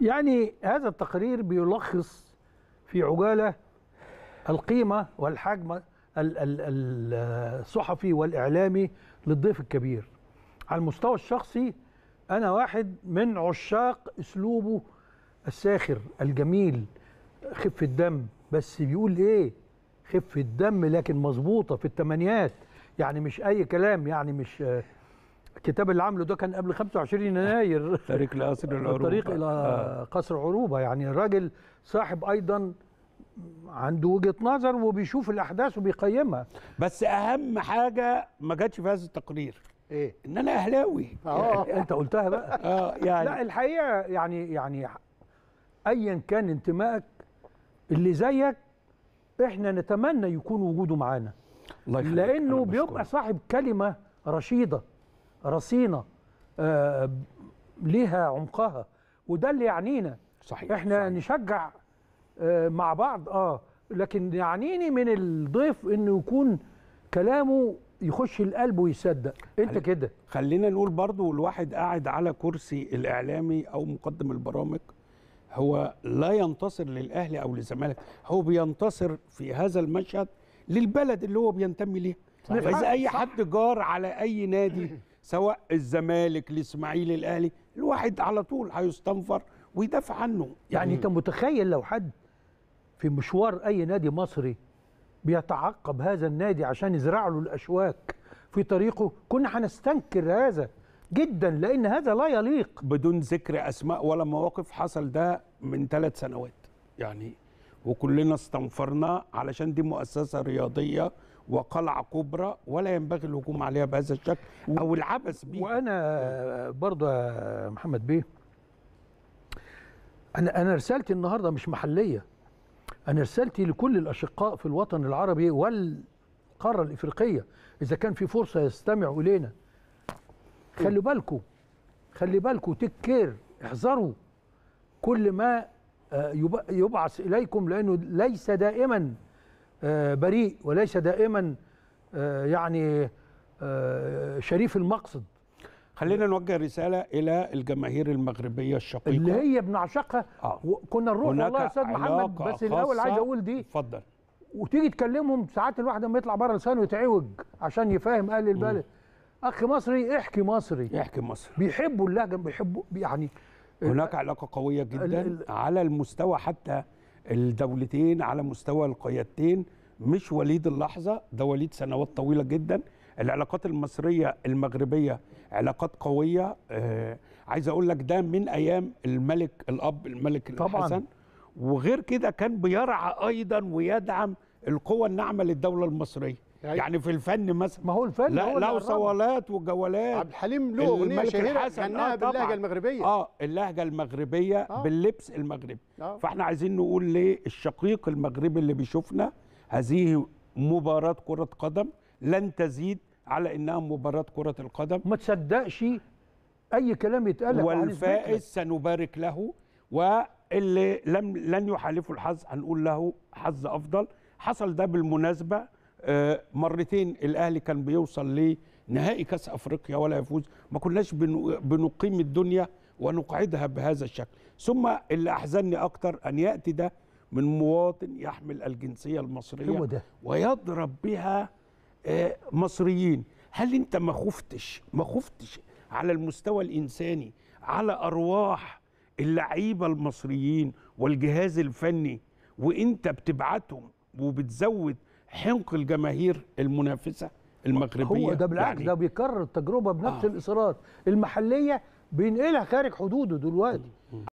يعني هذا التقرير بيلخص في عجاله القيمه والحجم ال- ال- ال- الصحفي والاعلامي للضيف الكبير على المستوى الشخصي انا واحد من عشاق اسلوبه الساخر الجميل خفه دم بس بيقول ايه خفه دم لكن مظبوطه في الثمانيات يعني مش اي كلام يعني مش آه، الكتاب اللي عامله ده كان قبل 25 يناير طريق لقصر العروبة الطريق الى آه. قصر عروبه يعني الراجل صاحب ايضا عنده وجهه نظر وبيشوف الاحداث وبيقيمها بس اهم حاجه ما جاتش في هذا التقرير ايه ان انا اهلاوي اه انت قلتها بقى اه يعني لا الحقيقه يعني يعني ايا كان انتمائك اللي زيك احنا نتمنى يكون وجوده معانا الله يخليك، لانه أنا بيبقى بشكرك. صاحب كلمه رشيده رصينه آه ليها عمقها وده اللي يعنينا صحيح احنا صحيح. نشجع آه، مع بعض اه لكن يعنيني من الضيف انه يكون كلامه يخش القلب ويصدق انت على- كده خلينا نقول برضو الواحد قاعد على كرسي الاعلامي او مقدم البرامج هو لا ينتصر للاهلي او للزمالك هو بينتصر في هذا المشهد للبلد اللي هو بينتمي ليها صحيح. فاذا اي صح. حد جار على اي نادي سواء الزمالك الاسماعيلي الاهلي الواحد على طول هيستنفر ويدافع عنه يعني انت متخيل لو حد في مشوار اي نادي مصري بيتعقب هذا النادي عشان يزرع له الاشواك في طريقه كنا هنستنكر هذا جدا لان هذا لا يليق بدون ذكر اسماء ولا مواقف حصل ده من ثلاث سنوات يعني وكلنا استنفرنا علشان دي مؤسسه رياضيه وقلعه كبرى ولا ينبغي الهجوم عليها بهذا الشكل او العبث بيها وانا برضه يا محمد بيه انا انا رسالتي النهارده مش محليه انا رسالتي لكل الاشقاء في الوطن العربي والقاره الافريقيه اذا كان في فرصه يستمعوا الينا خلي بالكم خلي بالكم تيك كير احذروا كل ما آه، يب- يبعث اليكم لانه ليس دائما آه، بريء وليس دائما آه، يعني آه، شريف المقصد خلينا نوجه رساله الى الجماهير المغربيه الشقيقه اللي هي بنعشقها آه. كنا نروح هناك والله يا استاذ محمد علاقة بس الاول عايز خاصة. اقول دي اتفضل وتيجي تكلمهم ساعات الواحد لما يطلع بره لسانه يتعوج عشان يفهم اهل البلد اخ مصري احكي مصري يحكي مصر بيحبوا اللهجه بيحبوا يعني هناك علاقه قويه ال- جدا ال- على المستوى حتى الدولتين على مستوى القيادتين مش وليد اللحظه ده وليد سنوات طويله جدا العلاقات المصريه المغربيه علاقات قويه آه عايز اقول لك ده من ايام الملك الاب الملك طبعاً. الحسن وغير كده كان بيرعى ايضا ويدعم القوة الناعمة للدولة المصرية يعني- يعني في الفن مثلا ما هو الفن هو لا اللي له قربنا. صوالات وجولات عبد الحليم له اغنيه الملك شهيره الحسن، غناها آه طبعاً. باللهجه المغربيه اه اللهجه المغربيه آه. آه. باللبس المغربي آه. آه. فاحنا عايزين نقول للشقيق المغربي اللي بيشوفنا هذه مباراه كره قدم لن تزيد على انها مباراه كره القدم ما تصدقش اي كلام يتقال لك وهنثبت لك. والفائز سنبارك له واللي لم لن يحالفه الحظ هنقول له حظ افضل حصل ده بالمناسبه آه، مرتين الاهلي كان بيوصل لنهائي كاس افريقيا ولا يفوز ما كناش بن- بنقيم الدنيا ونقعدها بهذا الشكل ثم اللي احزنني اكتر ان ياتي ده من مواطن يحمل الجنسيه المصريه هو ده. ويضرب بها آه، مصريين هل انت ما خفتش ما خفتش على المستوى الانساني على ارواح اللعيبه المصريين والجهاز الفني وانت بتبعتهم وبتزود حنق الجماهير المنافسه المغربيه هو ده بالعكس يعني ده بيكرر التجربه بنفس آه. الاصرار المحليه بينقلها خارج حدوده دلوقتي